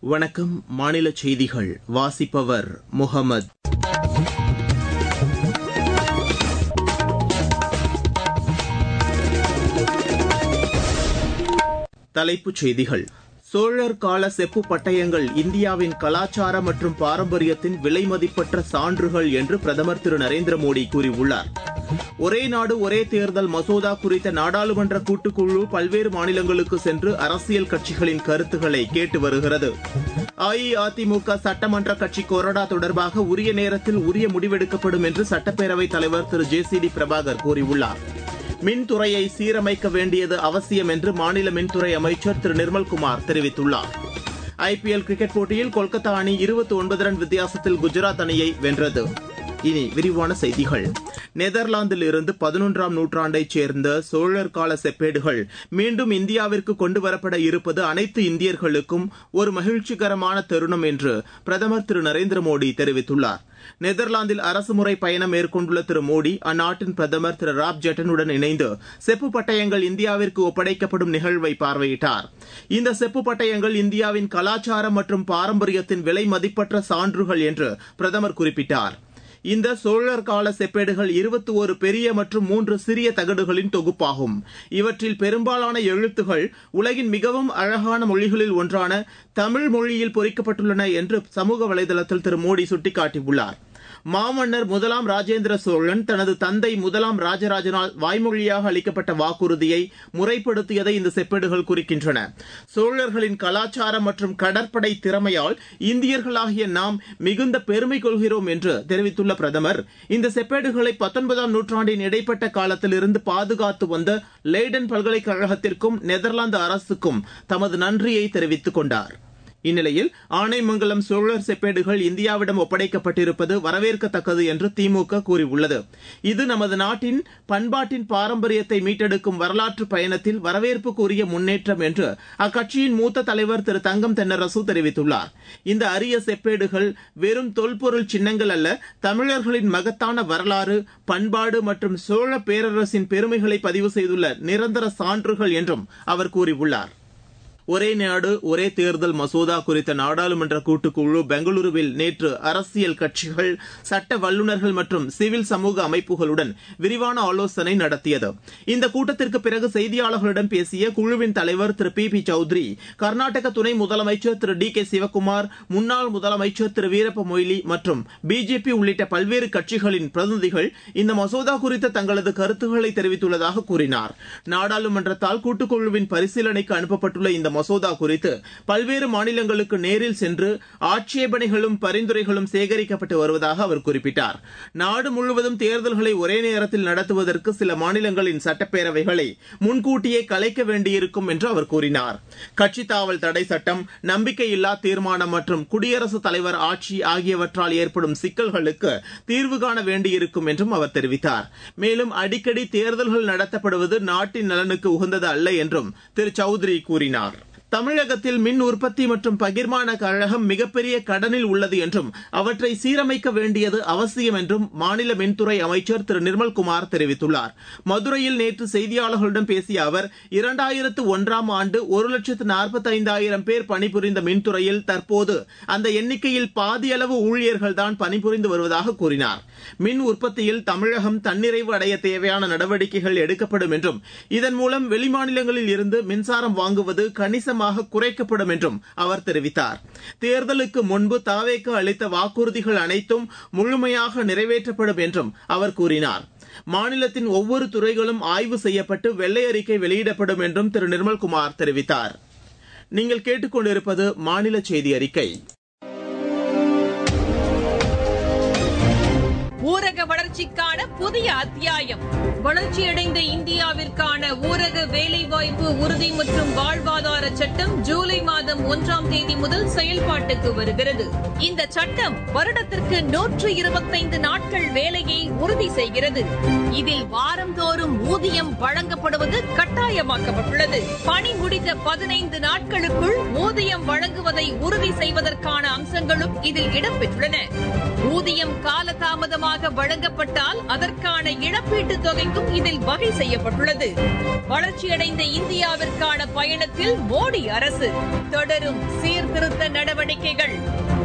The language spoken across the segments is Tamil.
வணக்கம் மாநில செய்திகள் வாசிப்பவர் முகமது தலைப்புச் செய்திகள் சோழர் கால செப்பு பட்டயங்கள் இந்தியாவின் கலாச்சார மற்றும் பாரம்பரியத்தின் விலைமதிப்பற்ற சான்றுகள் என்று பிரதமர் திரு நரேந்திர மோடி கூறியுள்ளார் ஒரே நாடு ஒரே தேர்தல் மசோதா குறித்த நாடாளுமன்ற கூட்டுக்குழு பல்வேறு மாநிலங்களுக்கு சென்று அரசியல் கட்சிகளின் கருத்துக்களை கேட்டு வருகிறது அஇஅதிமுக சட்டமன்ற கட்சி கொறடா தொடர்பாக உரிய நேரத்தில் உரிய முடிவெடுக்கப்படும் என்று சட்டப்பேரவைத் தலைவர் திரு ஜே சி டி பிரபாகர் கூறியுள்ளார் மின்துறையை சீரமைக்க வேண்டியது அவசியம் என்று மாநில மின்துறை அமைச்சர் திரு நிர்மல்குமார் தெரிவித்துள்ளார் ஐபிஎல் கிரிக்கெட் போட்டியில் கொல்கத்தா அணி இருபத்தி ஒன்பது ரன் வித்தியாசத்தில் குஜராத் அணியை வென்றது இனி விரிவான செய்திகள் நெதர்லாந்தில் இருந்து பதினொன்றாம் நூற்றாண்டைச் சேர்ந்த சோழர் கால செப்பேடுகள் மீண்டும் இந்தியாவிற்கு கொண்டு வரப்பட இருப்பது அனைத்து இந்தியர்களுக்கும் ஒரு மகிழ்ச்சிகரமான தருணம் என்று பிரதமர் திரு நரேந்திர மோடி தெரிவித்துள்ளார் நெதர்லாந்தில் அரசுமுறை பயணம் மேற்கொண்டுள்ள திரு மோடி அந்நாட்டின் பிரதமர் திரு ராப் ஜெட்டனுடன் இணைந்து செப்பு பட்டயங்கள் இந்தியாவிற்கு ஒப்படைக்கப்படும் நிகழ்வை பார்வையிட்டார் இந்த செப்பு பட்டயங்கள் இந்தியாவின் கலாச்சாரம் மற்றும் பாரம்பரியத்தின் விலை மதிப்பற்ற சான்றுகள் என்று பிரதமர் குறிப்பிட்டார் இந்த சோழர் கால செப்பேடுகள் இருபத்தி ஒரு பெரிய மற்றும் மூன்று சிறிய தகடுகளின் தொகுப்பாகும் இவற்றில் பெரும்பாலான எழுத்துகள் உலகின் மிகவும் அழகான மொழிகளில் ஒன்றான தமிழ் மொழியில் பொறிக்கப்பட்டுள்ளன என்று சமூக வலைதளத்தில் திரு மோடி சுட்டிக்காட்டியுள்ளார் மாமன்னர் முதலாம் ராஜேந்திர சோழன் தனது தந்தை முதலாம் ராஜராஜனால் வாய்மொழியாக அளிக்கப்பட்ட வாக்குறுதியை முறைப்படுத்தியதை இந்த செப்பேடுகள் குறிக்கின்றன சோழர்களின் கலாச்சாரம் மற்றும் கடற்படை திறமையால் இந்தியர்களாகிய நாம் மிகுந்த பெருமை கொள்கிறோம் என்று தெரிவித்துள்ள பிரதமர் இந்த செப்பேடுகளை பத்தொன்பதாம் நூற்றாண்டின் இடைப்பட்ட காலத்திலிருந்து பாதுகாத்து வந்த லெய்டன் பல்கலைக்கழகத்திற்கும் நெதர்லாந்து அரசுக்கும் தமது நன்றியை தெரிவித்துக் கொண்டார் இந்நிலையில் ஆனைமங்கலம் சோழர் செப்பேடுகள் இந்தியாவிடம் ஒப்படைக்கப்பட்டிருப்பது வரவேற்கத்தக்கது என்று திமுக கூறியுள்ளது இது நமது நாட்டின் பண்பாட்டின் பாரம்பரியத்தை மீட்டெடுக்கும் வரலாற்று பயணத்தில் வரவேற்புக்குரிய முன்னேற்றம் என்று அக்கட்சியின் மூத்த தலைவர் திரு தங்கம் தென்னரசு தெரிவித்துள்ளார் இந்த அரிய செப்பேடுகள் வெறும் தொல்பொருள் சின்னங்கள் அல்ல தமிழர்களின் மகத்தான வரலாறு பண்பாடு மற்றும் சோழ பேரரசின் பெருமைகளை பதிவு செய்துள்ள நிரந்தர சான்றுகள் என்றும் அவர் கூறியுள்ளார் ஒரே நாடு ஒரே தேர்தல் மசோதா குறித்த நாடாளுமன்ற கூட்டுக்குழு பெங்களூருவில் நேற்று அரசியல் கட்சிகள் சட்ட வல்லுநர்கள் மற்றும் சிவில் சமூக அமைப்புகளுடன் விரிவான ஆலோசனை நடத்தியது இந்த கூட்டத்திற்கு பிறகு செய்தியாளர்களிடம் பேசிய குழுவின் தலைவர் திரு பி பி சௌத்ரி கர்நாடக துணை முதலமைச்சர் திரு டி கே சிவக்குமார் முன்னாள் முதலமைச்சர் திரு வீரப்ப மொய்லி மற்றும் பிஜேபி உள்ளிட்ட பல்வேறு கட்சிகளின் பிரதிநிதிகள் இந்த மசோதா குறித்த தங்களது கருத்துக்களை தெரிவித்துள்ளதாக கூறினார் நாடாளுமன்றத்தால் கூட்டுக்குழுவின் பரிசீலனைக்கு அனுப்பப்பட்டுள்ள இந்த மசோதா குறித்து பல்வேறு மாநிலங்களுக்கு நேரில் சென்று ஆட்சேபனைகளும் பரிந்துரைகளும் சேகரிக்கப்பட்டு வருவதாக அவர் குறிப்பிட்டார் நாடு முழுவதும் தேர்தல்களை ஒரே நேரத்தில் நடத்துவதற்கு சில மாநிலங்களின் சட்டப்பேரவைகளை முன்கூட்டியே கலைக்க வேண்டியிருக்கும் என்று அவர் கூறினார் கட்சி தாவல் தடை சட்டம் நம்பிக்கையில்லா தீர்மானம் மற்றும் குடியரசுத் தலைவர் ஆட்சி ஆகியவற்றால் ஏற்படும் சிக்கல்களுக்கு தீர்வு காண வேண்டியிருக்கும் என்றும் அவர் தெரிவித்தார் மேலும் அடிக்கடி தேர்தல்கள் நடத்தப்படுவது நாட்டின் நலனுக்கு உகந்தது அல்ல என்றும் திரு சௌத்ரி கூறினார் தமிழகத்தில் மின் உற்பத்தி மற்றும் பகிர்மான கழகம் மிகப்பெரிய கடனில் உள்ளது என்றும் அவற்றை சீரமைக்க வேண்டியது அவசியம் என்றும் மாநில மின்துறை அமைச்சர் திரு நிர்மல்குமார் தெரிவித்துள்ளார் மதுரையில் நேற்று செய்தியாளர்களிடம் பேசிய அவர் இரண்டாயிரத்து ஒன்றாம் ஆண்டு ஒரு லட்சத்து நாற்பத்தைந்தாயிரம் பேர் பணிபுரிந்த மின்துறையில் தற்போது அந்த எண்ணிக்கையில் பாதியளவு ஊழியர்கள் தான் பணிபுரிந்து வருவதாக கூறினார் மின் உற்பத்தியில் தமிழகம் தன்னிறைவு அடைய தேவையான நடவடிக்கைகள் எடுக்கப்படும் என்றும் இதன் மூலம் வெளிமாநிலங்களில் இருந்து மின்சாரம் வாங்குவது கணிசமாக கணிசமாக குறைக்கப்படும் என்றும் அவர் தெரிவித்தார் தேர்தலுக்கு முன்பு தாவேக்கு அளித்த வாக்குறுதிகள் அனைத்தும் முழுமையாக நிறைவேற்றப்படும் என்றும் அவர் கூறினார் மாநிலத்தின் ஒவ்வொரு துறைகளும் ஆய்வு செய்யப்பட்டு வெள்ளை அறிக்கை வெளியிடப்படும் என்றும் திரு நிர்மல்குமார் தெரிவித்தார் நீங்கள் கேட்டுக்கொண்டிருப்பது மாநில செய்தி அறிக்கை ஊரக வளர்ச்சிக்கான புதிய அத்தியாயம் வளர்ச்சியடைந்த இந்தியாவிற்கான ஊரக வேலைவாய்ப்பு உறுதி மற்றும் வாழ்வாதார சட்டம் ஜூலை மாதம் ஒன்றாம் தேதி முதல் செயல்பாட்டுக்கு வருகிறது இந்த சட்டம் வருடத்திற்கு நூற்று இருபத்தைந்து நாட்கள் வேலையை உறுதி செய்கிறது இதில் வாரந்தோறும் ஊதியம் வழங்கப்படுவது கட்டாயமாக்கப்பட்டுள்ளது பணி முடிந்த பதினைந்து நாட்களுக்குள் ஊதியம் வழங்குவதை உறுதி செய்வதற்கான அம்சங்களும் இதில் இடம்பெற்றுள்ளன ஊதியம் காலதாமதமாக தாமதமாக வழங்கப்பட்டால் அதற்கான இழப்பீட்டுத் தொகைக்கும் இதில் வகை செய்யப்பட்டுள்ளது வளர்ச்சியடைந்த இந்தியாவிற்கான பயணத்தில் மோடி அரசு தொடரும் சீர்திருத்த நடவடிக்கைகள்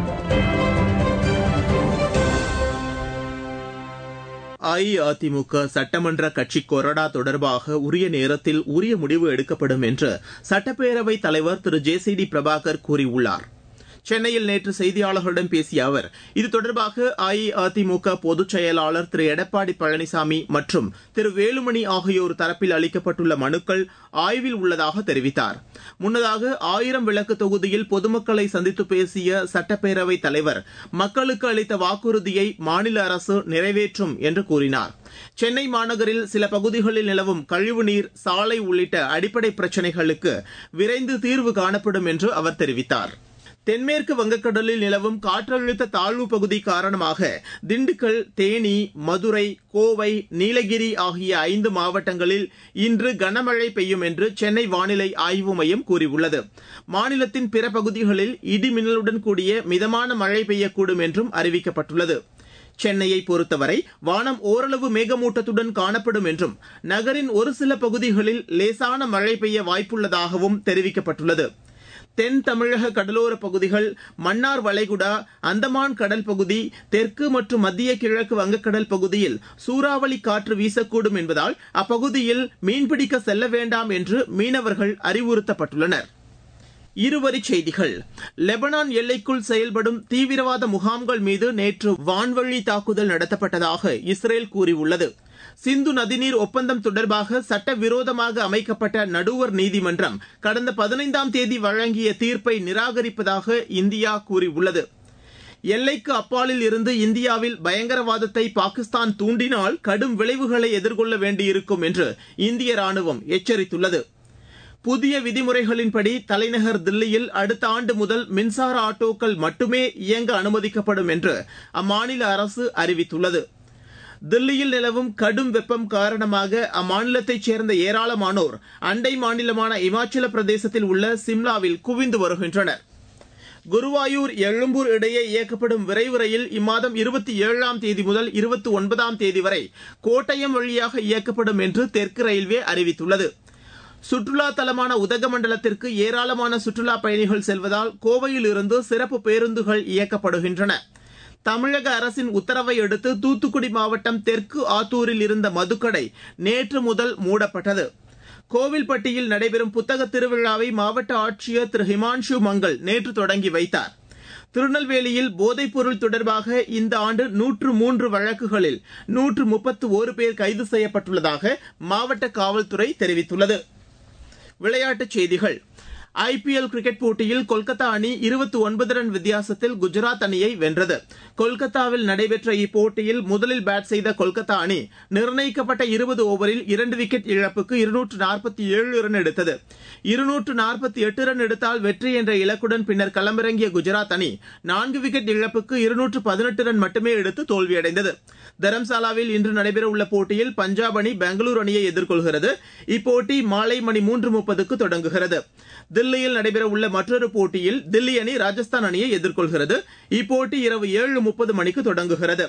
அஇஅதிமுக சட்டமன்ற கட்சி கொறடா தொடர்பாக உரிய நேரத்தில் உரிய முடிவு எடுக்கப்படும் என்று சட்டப்பேரவைத் தலைவர் திரு ஜே சி டி பிரபாகர் கூறியுள்ளார் சென்னையில் நேற்று செய்தியாளர்களிடம் பேசிய அவர் இது தொடர்பாக அஇஅதிமுக பொதுச் செயலாளர் திரு எடப்பாடி பழனிசாமி மற்றும் திரு வேலுமணி ஆகியோர் தரப்பில் அளிக்கப்பட்டுள்ள மனுக்கள் ஆய்வில் உள்ளதாக தெரிவித்தார் முன்னதாக ஆயிரம் விளக்கு தொகுதியில் பொதுமக்களை சந்தித்து பேசிய சட்டப்பேரவைத் தலைவர் மக்களுக்கு அளித்த வாக்குறுதியை மாநில அரசு நிறைவேற்றும் என்று கூறினார் சென்னை மாநகரில் சில பகுதிகளில் நிலவும் கழிவுநீர் சாலை உள்ளிட்ட அடிப்படை பிரச்சினைகளுக்கு விரைந்து தீர்வு காணப்படும் என்று அவர் தெரிவித்தார் தென்மேற்கு வங்கக்கடலில் நிலவும் காற்றழுத்த தாழ்வு பகுதி காரணமாக திண்டுக்கல் தேனி மதுரை கோவை நீலகிரி ஆகிய ஐந்து மாவட்டங்களில் இன்று கனமழை பெய்யும் என்று சென்னை வானிலை ஆய்வு மையம் கூறியுள்ளது மாநிலத்தின் பிற பகுதிகளில் இடி மின்னலுடன் கூடிய மிதமான மழை பெய்யக்கூடும் என்றும் அறிவிக்கப்பட்டுள்ளது சென்னையை பொறுத்தவரை வானம் ஓரளவு மேகமூட்டத்துடன் காணப்படும் என்றும் நகரின் ஒரு சில பகுதிகளில் லேசான மழை பெய்ய வாய்ப்புள்ளதாகவும் தெரிவிக்கப்பட்டுள்ளது தென் தமிழக கடலோர பகுதிகள் மன்னார் வளைகுடா அந்தமான் கடல் பகுதி தெற்கு மற்றும் மத்திய கிழக்கு வங்கக்கடல் பகுதியில் சூறாவளி காற்று வீசக்கூடும் என்பதால் அப்பகுதியில் மீன்பிடிக்க செல்ல வேண்டாம் என்று மீனவர்கள் அறிவுறுத்தப்பட்டுள்ளனர் இருவரிச் செய்திகள் லெபனான் எல்லைக்குள் செயல்படும் தீவிரவாத முகாம்கள் மீது நேற்று வான்வழி தாக்குதல் நடத்தப்பட்டதாக இஸ்ரேல் கூறியுள்ளது சிந்து நதிநீர் ஒப்பந்தம் தொடர்பாக சட்டவிரோதமாக அமைக்கப்பட்ட நடுவர் நீதிமன்றம் கடந்த பதினைந்தாம் தேதி வழங்கிய தீர்ப்பை நிராகரிப்பதாக இந்தியா கூறியுள்ளது எல்லைக்கு அப்பாலில் இருந்து இந்தியாவில் பயங்கரவாதத்தை பாகிஸ்தான் தூண்டினால் கடும் விளைவுகளை எதிர்கொள்ள வேண்டியிருக்கும் என்று இந்திய ராணுவம் எச்சரித்துள்ளது புதிய விதிமுறைகளின்படி தலைநகர் தில்லியில் அடுத்த ஆண்டு முதல் மின்சார ஆட்டோக்கள் மட்டுமே இயங்க அனுமதிக்கப்படும் என்று அம்மாநில அரசு அறிவித்துள்ளது தில்லியில் நிலவும் கடும் வெப்பம் காரணமாக அம்மாநிலத்தைச் சேர்ந்த ஏராளமானோர் அண்டை மாநிலமான இமாச்சல பிரதேசத்தில் உள்ள சிம்லாவில் குவிந்து வருகின்றனர் குருவாயூர் எழும்பூர் இடையே இயக்கப்படும் விரைவு ரயில் இம்மாதம் இருபத்தி ஏழாம் தேதி முதல் இருபத்தி ஒன்பதாம் தேதி வரை கோட்டயம் வழியாக இயக்கப்படும் என்று தெற்கு ரயில்வே அறிவித்துள்ளது சுற்றுலா தலமான உதகமண்டலத்திற்கு ஏராளமான சுற்றுலா பயணிகள் செல்வதால் கோவையில் இருந்து சிறப்பு பேருந்துகள் இயக்கப்படுகின்றன தமிழக அரசின் உத்தரவை அடுத்து தூத்துக்குடி மாவட்டம் தெற்கு ஆத்தூரில் இருந்த மதுக்கடை நேற்று முதல் மூடப்பட்டது கோவில்பட்டியில் நடைபெறும் புத்தக திருவிழாவை மாவட்ட ஆட்சியர் திரு ஹிமான்ஷு மங்கள் நேற்று தொடங்கி வைத்தார் திருநெல்வேலியில் போதைப்பொருள் தொடர்பாக இந்த ஆண்டு நூற்று மூன்று வழக்குகளில் நூற்று முப்பத்து ஒரு பேர் கைது செய்யப்பட்டுள்ளதாக மாவட்ட காவல்துறை தெரிவித்துள்ளது விளையாட்டுச் செய்திகள் ஐபிஎல் கிரிக்கெட் போட்டியில் கொல்கத்தா அணி இருபத்தி ஒன்பது ரன் வித்தியாசத்தில் குஜராத் அணியை வென்றது கொல்கத்தாவில் நடைபெற்ற இப்போட்டியில் முதலில் பேட் செய்த கொல்கத்தா அணி நிர்ணயிக்கப்பட்ட இருபது ஓவரில் இரண்டு விக்கெட் இழப்புக்கு இருநூற்று நாற்பத்தி ஏழு ரன் எடுத்தது இருநூற்று நாற்பத்தி எட்டு ரன் எடுத்தால் வெற்றி என்ற இலக்குடன் பின்னர் களமிறங்கிய குஜராத் அணி நான்கு விக்கெட் இழப்புக்கு இருநூற்று பதினெட்டு ரன் மட்டுமே எடுத்து தோல்வியடைந்தது தரம்சாலாவில் இன்று நடைபெறவுள்ள போட்டியில் பஞ்சாப் அணி பெங்களூரு அணியை எதிர்கொள்கிறது இப்போட்டி மாலை மணி மூன்று முப்பதுக்கு தொடங்குகிறது தில்லியில் நடைபெறவுள்ள மற்றொரு போட்டியில் தில்லி அணி ராஜஸ்தான் அணியை எதிர்கொள்கிறது இப்போட்டி இரவு ஏழு முப்பது மணிக்கு தொடங்குகிறது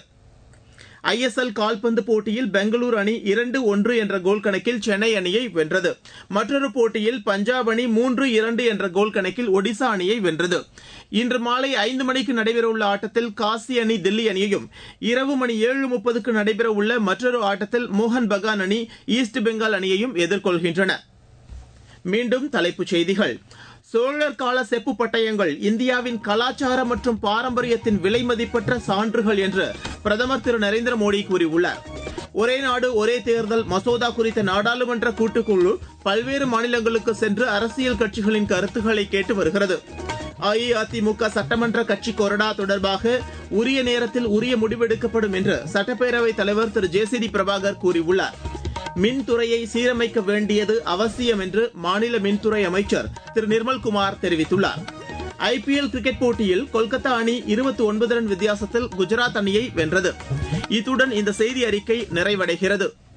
ஐஎஸ்எல் கால்பந்து போட்டியில் பெங்களூரு அணி இரண்டு ஒன்று என்ற கோல் கணக்கில் சென்னை அணியை வென்றது மற்றொரு போட்டியில் பஞ்சாப் அணி மூன்று இரண்டு என்ற கோல் கணக்கில் ஒடிசா அணியை வென்றது இன்று மாலை ஐந்து மணிக்கு நடைபெறவுள்ள ஆட்டத்தில் காசி அணி தில்லி அணியையும் இரவு மணி ஏழு முப்பதுக்கு நடைபெறவுள்ள மற்றொரு ஆட்டத்தில் மோகன் பகான் அணி ஈஸ்ட் பெங்கால் அணியையும் எதிர்கொள்கின்றன மீண்டும் தலைப்புச் செய்திகள் சோழர் கால செப்பு பட்டயங்கள் இந்தியாவின் கலாச்சார மற்றும் பாரம்பரியத்தின் விலை மதிப்பற்ற சான்றுகள் என்று பிரதமர் திரு நரேந்திர மோடி கூறியுள்ளார் ஒரே நாடு ஒரே தேர்தல் மசோதா குறித்த நாடாளுமன்ற கூட்டுக்குழு பல்வேறு மாநிலங்களுக்கு சென்று அரசியல் கட்சிகளின் கருத்துக்களை கேட்டு வருகிறது அஇஅதிமுக சட்டமன்ற கட்சி கொறடா தொடர்பாக உரிய நேரத்தில் உரிய முடிவெடுக்கப்படும் என்று சட்டப்பேரவைத் தலைவர் திரு ஜே சி டி பிரபாகர் கூறியுள்ளார் மின்துறையை சீரமைக்க வேண்டியது அவசியம் என்று மாநில மின்துறை அமைச்சர் திரு நிர்மல்குமார் தெரிவித்துள்ளார் ஐபிஎல் கிரிக்கெட் போட்டியில் கொல்கத்தா அணி இருபத்தி ஒன்பது ரன் வித்தியாசத்தில் குஜராத் அணியை வென்றது இத்துடன் இந்த செய்தி அறிக்கை நிறைவடைகிறது